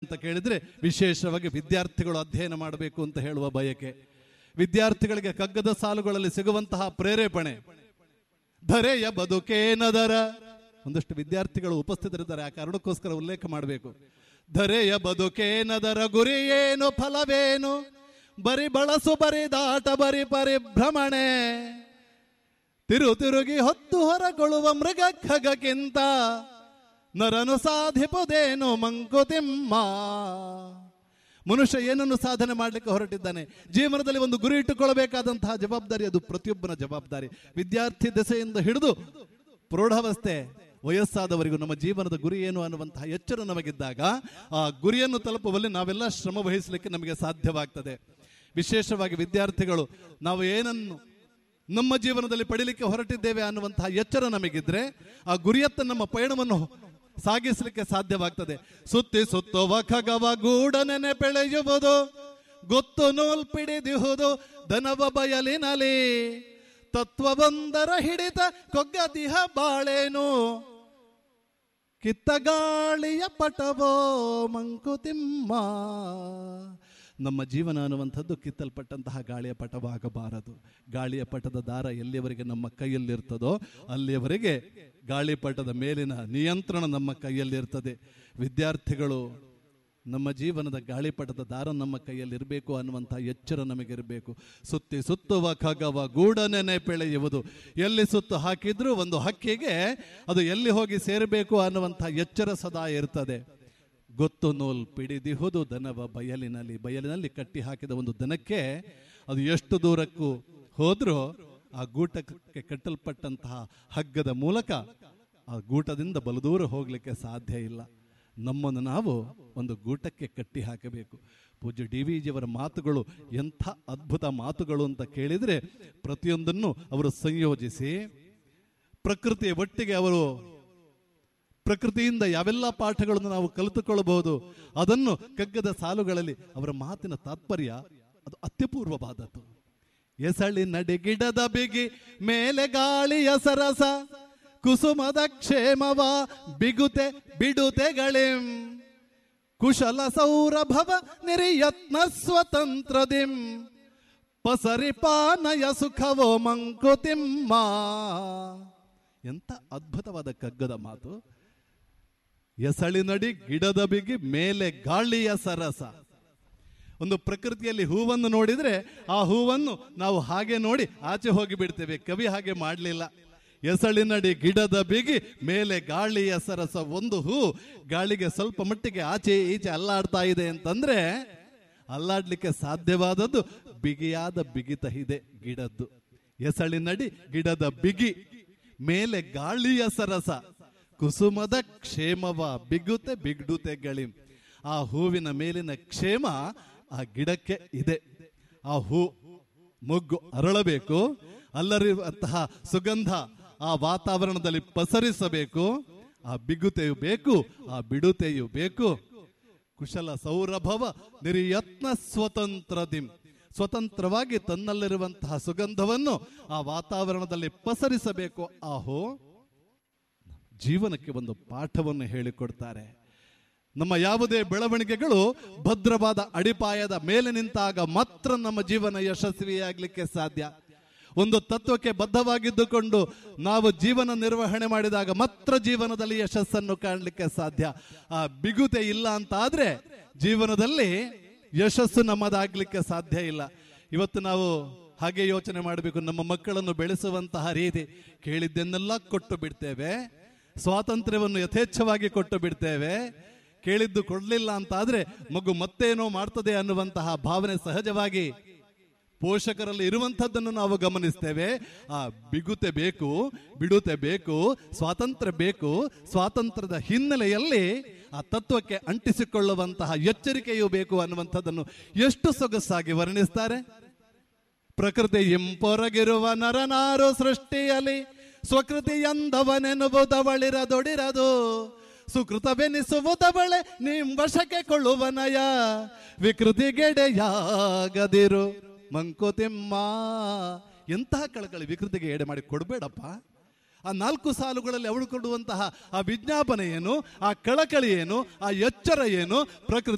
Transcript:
ಅಂತ ಕೇಳಿದ್ರೆ ವಿಶೇಷವಾಗಿ ವಿದ್ಯಾರ್ಥಿಗಳು ಅಧ್ಯಯನ ಮಾಡಬೇಕು ಅಂತ ಹೇಳುವ ಬಯಕೆ ವಿದ್ಯಾರ್ಥಿಗಳಿಗೆ ಕಗ್ಗದ ಸಾಲುಗಳಲ್ಲಿ ಸಿಗುವಂತಹ ಪ್ರೇರೇಪಣೆ ಧರೆಯ ಬದುಕೇನದರ ಒಂದಷ್ಟು ವಿದ್ಯಾರ್ಥಿಗಳು ಉಪಸ್ಥಿತರಿದ್ದಾರೆ ಆ ಕಾರಣಕ್ಕೋಸ್ಕರ ಉಲ್ಲೇಖ ಮಾಡಬೇಕು ಧರೆಯ ಬದುಕೇನದರ ಗುರಿ ಏನು ಫಲವೇನು ಬರಿ ಬಳಸು ಬರಿ ದಾಟ ಬರಿ ಪರಿಭ್ರಮಣೆ ತಿರು ತಿರುಗಿ ಹೊತ್ತು ಹೊರಗೊಳ್ಳುವ ಮೃಗ ಖಗಕ್ಕಿಂತ ನರನು ಸಾಧಿಪುದೇನು ಮಂಕುತಿಮ್ಮ ಮನುಷ್ಯ ಏನನ್ನು ಸಾಧನೆ ಮಾಡಲಿಕ್ಕೆ ಹೊರಟಿದ್ದಾನೆ ಜೀವನದಲ್ಲಿ ಒಂದು ಗುರಿ ಇಟ್ಟುಕೊಳ್ಳಬೇಕಾದಂತಹ ಜವಾಬ್ದಾರಿ ಅದು ಪ್ರತಿಯೊಬ್ಬನ ಜವಾಬ್ದಾರಿ ವಿದ್ಯಾರ್ಥಿ ದೆಸೆಯಿಂದ ಹಿಡಿದು ಪ್ರೌಢಾವಸ್ಥೆ ವಯಸ್ಸಾದವರಿಗೂ ನಮ್ಮ ಜೀವನದ ಗುರಿ ಏನು ಅನ್ನುವಂತಹ ಎಚ್ಚರ ನಮಗಿದ್ದಾಗ ಆ ಗುರಿಯನ್ನು ತಲುಪುವಲ್ಲಿ ನಾವೆಲ್ಲ ಶ್ರಮ ವಹಿಸಲಿಕ್ಕೆ ನಮಗೆ ಸಾಧ್ಯವಾಗ್ತದೆ ವಿಶೇಷವಾಗಿ ವಿದ್ಯಾರ್ಥಿಗಳು ನಾವು ಏನನ್ನು ನಮ್ಮ ಜೀವನದಲ್ಲಿ ಪಡಿಲಿಕ್ಕೆ ಹೊರಟಿದ್ದೇವೆ ಅನ್ನುವಂತಹ ಎಚ್ಚರ ನಮಗಿದ್ರೆ ಆ ಗುರಿಯತ್ತ ನಮ್ಮ ಪಯಣವನ್ನು ಸಾಗಿಸಲಿಕ್ಕೆ ಸಾಧ್ಯವಾಗ್ತದೆ ಸುತ್ತಿ ಸುತ್ತುವ ಖಗವ ಗೂಡ ನೆನೆ ಬೆಳೆಯುವುದು ಗೊತ್ತು ನೂಲ್ ಪಿಡಿದಿಹುದು ದನವ ಬಯಲಿನಲಿ ತತ್ವವೊಂದರ ಹಿಡಿತ ಕೊಗ್ಗದಿಹ ಬಾಳೇನು ಕಿತ್ತಗಾಳಿಯ ಪಟವೋ ಮಂಕುತಿಮ್ಮ ನಮ್ಮ ಜೀವನ ಅನ್ನುವಂಥದ್ದು ಕಿತ್ತಲ್ಪಟ್ಟಂತಹ ಗಾಳಿಯ ಪಟವಾಗಬಾರದು ಗಾಳಿಯ ಪಟದ ದಾರ ಎಲ್ಲಿಯವರೆಗೆ ನಮ್ಮ ಕೈಯಲ್ಲಿರ್ತದೋ ಅಲ್ಲಿಯವರೆಗೆ ಗಾಳಿಪಟದ ಮೇಲಿನ ನಿಯಂತ್ರಣ ನಮ್ಮ ಕೈಯಲ್ಲಿರ್ತದೆ ವಿದ್ಯಾರ್ಥಿಗಳು ನಮ್ಮ ಜೀವನದ ಗಾಳಿಪಟದ ದಾರ ನಮ್ಮ ಕೈಯಲ್ಲಿರಬೇಕು ಅನ್ನುವಂಥ ಎಚ್ಚರ ನಮಗಿರಬೇಕು ಸುತ್ತಿ ಸುತ್ತುವ ಖಗವ ಗೂಡನೆನೆ ಬೆಳೆಯುವುದು ಎಲ್ಲಿ ಸುತ್ತು ಹಾಕಿದ್ರೂ ಒಂದು ಹಕ್ಕಿಗೆ ಅದು ಎಲ್ಲಿ ಹೋಗಿ ಸೇರಬೇಕು ಅನ್ನುವಂಥ ಎಚ್ಚರ ಸದಾ ಇರ್ತದೆ ಗೊತ್ತು ನೂಲ್ ಪಿಡಿದಿಹುದು ದನವ ಬಯಲಿನಲ್ಲಿ ಬಯಲಿನಲ್ಲಿ ಕಟ್ಟಿ ಹಾಕಿದ ಒಂದು ದನಕ್ಕೆ ಅದು ಎಷ್ಟು ದೂರಕ್ಕೂ ಹೋದ್ರೂ ಆ ಗೂಟಕ್ಕೆ ಕಟ್ಟಲ್ಪಟ್ಟಂತಹ ಹಗ್ಗದ ಮೂಲಕ ಆ ಗೂಟದಿಂದ ಬಲದೂರ ಹೋಗಲಿಕ್ಕೆ ಸಾಧ್ಯ ಇಲ್ಲ ನಮ್ಮನ್ನು ನಾವು ಒಂದು ಗೂಟಕ್ಕೆ ಕಟ್ಟಿ ಹಾಕಬೇಕು ಪೂಜ್ಯ ಡಿ ವಿ ಜಿಯವರ ಮಾತುಗಳು ಎಂಥ ಅದ್ಭುತ ಮಾತುಗಳು ಅಂತ ಕೇಳಿದರೆ ಪ್ರತಿಯೊಂದನ್ನು ಅವರು ಸಂಯೋಜಿಸಿ ಪ್ರಕೃತಿಯ ಒಟ್ಟಿಗೆ ಅವರು ಪ್ರಕೃತಿಯಿಂದ ಯಾವೆಲ್ಲ ಪಾಠಗಳನ್ನು ನಾವು ಕಲಿತುಕೊಳ್ಳಬಹುದು ಅದನ್ನು ಕಗ್ಗದ ಸಾಲುಗಳಲ್ಲಿ ಅವರ ಮಾತಿನ ತಾತ್ಪರ್ಯ ಅದು ಅತ್ಯಪೂರ್ವವಾದದ್ದು ಎಸಳಿ ನಡಿಗಿಡದ ಬಿಗಿ ಮೇಲೆ ಗಾಳಿಯ ಸರಸ ಕುಸುಮದ ಕ್ಷೇಮವ ಬಿಗುತೆ ಬಿಡುತೆಗಳಿಂ ಕುಶಲ ಸೌರಭವ ನಿರಿಯತ್ನ ಸ್ವತಂತ್ರದಿಂ ಪಸರಿಪಾನಯ ಸುಖವೋ ಮಂಕುತಿಮ್ಮ ಎಂತ ಅದ್ಭುತವಾದ ಕಗ್ಗದ ಮಾತು ಎಸಳಿ ನಡಿ ಗಿಡದ ಬಿಗಿ ಮೇಲೆ ಗಾಳಿಯ ಸರಸ ಒಂದು ಪ್ರಕೃತಿಯಲ್ಲಿ ಹೂವನ್ನು ನೋಡಿದ್ರೆ ಆ ಹೂವನ್ನು ನಾವು ಹಾಗೆ ನೋಡಿ ಆಚೆ ಹೋಗಿ ಬಿಡ್ತೇವೆ ಕವಿ ಹಾಗೆ ಮಾಡಲಿಲ್ಲ ಎಸಳಿನಡಿ ಗಿಡದ ಬಿಗಿ ಮೇಲೆ ಗಾಳಿಯ ಸರಸ ಒಂದು ಹೂ ಗಾಳಿಗೆ ಸ್ವಲ್ಪ ಮಟ್ಟಿಗೆ ಆಚೆ ಈಚೆ ಅಲ್ಲಾಡ್ತಾ ಇದೆ ಅಂತಂದ್ರೆ ಅಲ್ಲಾಡ್ಲಿಕ್ಕೆ ಸಾಧ್ಯವಾದದ್ದು ಬಿಗಿಯಾದ ಬಿಗಿತ ಇದೆ ಗಿಡದ್ದು ಎಸಳಿನಡಿ ಗಿಡದ ಬಿಗಿ ಮೇಲೆ ಗಾಳಿಯ ಸರಸ ಕುಸುಮದ ಕ್ಷೇಮವ ಬಿಗುತೆ ಬಿಗ್ಡುತೆ ಗಳಿ ಆ ಹೂವಿನ ಮೇಲಿನ ಕ್ಷೇಮ ಆ ಗಿಡಕ್ಕೆ ಇದೆ ಆ ಹೂ ಮೊಗ್ಗು ಅರಳಬೇಕು ಅಲ್ಲರಿರುವಂತಹ ಸುಗಂಧ ಆ ವಾತಾವರಣದಲ್ಲಿ ಪಸರಿಸಬೇಕು ಆ ಬಿಗುತೆಯು ಬೇಕು ಆ ಬಿಡುತೆಯು ಬೇಕು ಕುಶಲ ಸೌರಭವ ನಿರಿಯತ್ನ ಸ್ವತಂತ್ರದಿಂ ಸ್ವತಂತ್ರವಾಗಿ ತನ್ನಲ್ಲಿರುವಂತಹ ಸುಗಂಧವನ್ನು ಆ ವಾತಾವರಣದಲ್ಲಿ ಪಸರಿಸಬೇಕು ಆಹೋ ಜೀವನಕ್ಕೆ ಒಂದು ಪಾಠವನ್ನು ಹೇಳಿಕೊಡ್ತಾರೆ ನಮ್ಮ ಯಾವುದೇ ಬೆಳವಣಿಗೆಗಳು ಭದ್ರವಾದ ಅಡಿಪಾಯದ ಮೇಲೆ ನಿಂತಾಗ ಮಾತ್ರ ನಮ್ಮ ಜೀವನ ಯಶಸ್ವಿಯಾಗಲಿಕ್ಕೆ ಸಾಧ್ಯ ಒಂದು ತತ್ವಕ್ಕೆ ಬದ್ಧವಾಗಿದ್ದುಕೊಂಡು ನಾವು ಜೀವನ ನಿರ್ವಹಣೆ ಮಾಡಿದಾಗ ಮಾತ್ರ ಜೀವನದಲ್ಲಿ ಯಶಸ್ಸನ್ನು ಕಾಣಲಿಕ್ಕೆ ಸಾಧ್ಯ ಆ ಬಿಗುತೆ ಇಲ್ಲ ಅಂತ ಆದ್ರೆ ಜೀವನದಲ್ಲಿ ಯಶಸ್ಸು ನಮ್ಮದಾಗ್ಲಿಕ್ಕೆ ಸಾಧ್ಯ ಇಲ್ಲ ಇವತ್ತು ನಾವು ಹಾಗೆ ಯೋಚನೆ ಮಾಡಬೇಕು ನಮ್ಮ ಮಕ್ಕಳನ್ನು ಬೆಳೆಸುವಂತಹ ರೀತಿ ಕೇಳಿದ್ದನ್ನೆಲ್ಲ ಕೊಟ್ಟು ಬಿಡ್ತೇವೆ ಸ್ವಾತಂತ್ರ್ಯವನ್ನು ಯಥೇಚ್ಛವಾಗಿ ಕೊಟ್ಟು ಬಿಡ್ತೇವೆ ಕೇಳಿದ್ದು ಕೊಡಲಿಲ್ಲ ಅಂತ ಆದ್ರೆ ಮಗು ಮತ್ತೇನೋ ಮಾಡ್ತದೆ ಅನ್ನುವಂತಹ ಭಾವನೆ ಸಹಜವಾಗಿ ಪೋಷಕರಲ್ಲಿ ಇರುವಂಥದ್ದನ್ನು ನಾವು ಗಮನಿಸ್ತೇವೆ ಆ ಬಿಗುತೆ ಬೇಕು ಬಿಡುತೆ ಬೇಕು ಸ್ವಾತಂತ್ರ್ಯ ಬೇಕು ಸ್ವಾತಂತ್ರ್ಯದ ಹಿನ್ನೆಲೆಯಲ್ಲಿ ಆ ತತ್ವಕ್ಕೆ ಅಂಟಿಸಿಕೊಳ್ಳುವಂತಹ ಎಚ್ಚರಿಕೆಯೂ ಬೇಕು ಅನ್ನುವಂಥದ್ದನ್ನು ಎಷ್ಟು ಸೊಗಸಾಗಿ ವರ್ಣಿಸ್ತಾರೆ ಪ್ರಕೃತಿ ಇಂಪೊರಗಿರುವ ನರನಾರು ಸೃಷ್ಟಿಯಲ್ಲಿ ಸ್ವಕೃತಿ ಎಂದವನೆನುವುದವಳಿರದೊಡಿರದು ಸುಕೃತವೆನಿಸುವುದವಳೆ ನಿಮ್ ವಶಕ್ಕೆ ಕೊಳ್ಳುವನಯ ವಿಕೃತಿಗೆಡೆಯಾಗದಿರು ಮಂಕುತಿಮ್ಮ ಎಂತಹ ಕಳಕಳಿ ವಿಕೃತಿಗೆ ಎಡೆ ಮಾಡಿ ಕೊಡಬೇಡಪ್ಪ ಆ ನಾಲ್ಕು ಸಾಲುಗಳಲ್ಲಿ ಅವಳು ಕೊಡುವಂತಹ ಆ ವಿಜ್ಞಾಪನೆ ಏನು ಆ ಕಳಕಳಿ ಏನು ಆ ಎಚ್ಚರ ಏನು ಪ್ರಕೃತಿ